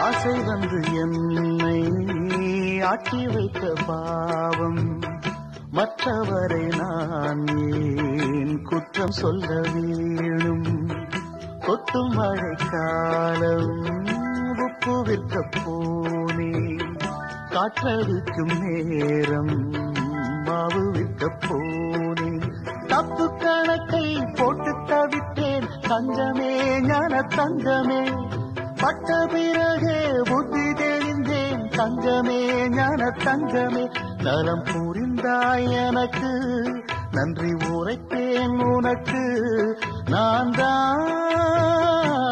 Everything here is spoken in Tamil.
ஆசை வந்து என்னை ஆட்டி வைத்த பாவம் மற்றவரை நான் ஏன் குற்றம் சொல்ல வேணும் கொட்டும் மழைக்காலம் உப்பு விற்க போனே காற்றடிக்கும் நேரம் மாவு விற்க போனே தப்பு கணக்கை போட்டு தவித்தேன் தங்கமே ஞான தங்கமே பட்ட பிறகே புத்தி தெரிந்தேன் தங்கமே ஞான தங்கமே நலம் புரிந்தாய் எனக்கு நன்றி உரைத்தேன் உனக்கு நான் தான்